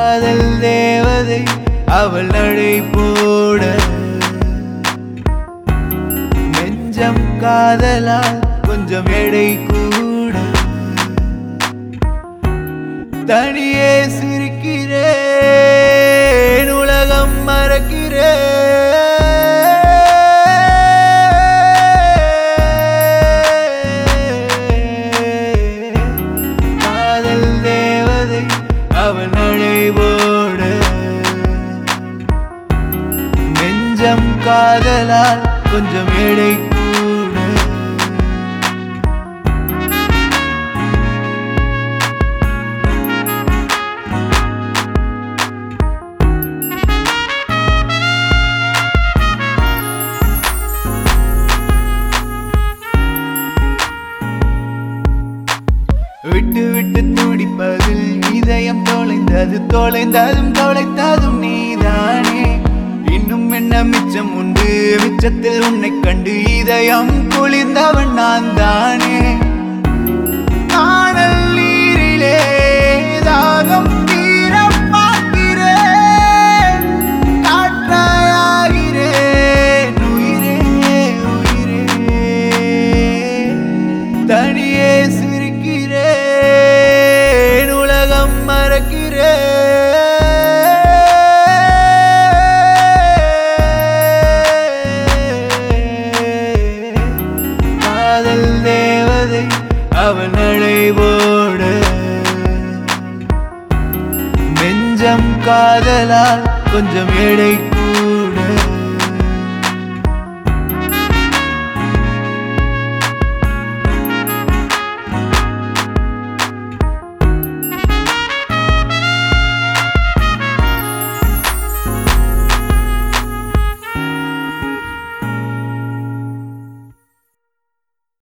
காதல் தேவதை அவள் நடை போட நெஞ்சம் காதலால் கொஞ்சம் எடை கூட தனியே சிரிக்கிறேன் உலகம் மறக்கிறேன் காதல் தேவதை அவள் நடைபோட நெஞ்சம் காதலால் கொஞ்சம் எடை கூட விட்டு விட்டு துடிப்பதில் இதயம் தொலைந்தது தொலைந்ததும் தொலைத்ததும் நீதானே இன்னும் என்ன மிச்சம் உண்டு மிச்சத்தில் உன்னை கண்டு இதயம் குளிர்ந்தவன் நான் தானே காணல் நீரிலே தாகம் தீர பார்க்கிறேன் காற்றாயாகிறேன் உயிரே உயிரே தனியே சிரிக்கிறேன் உலகம் மறக்கிறேன் காதல் தேவதை அவள் நடைபோட நெஞ்சம் காதலால் கொஞ்சம் எடை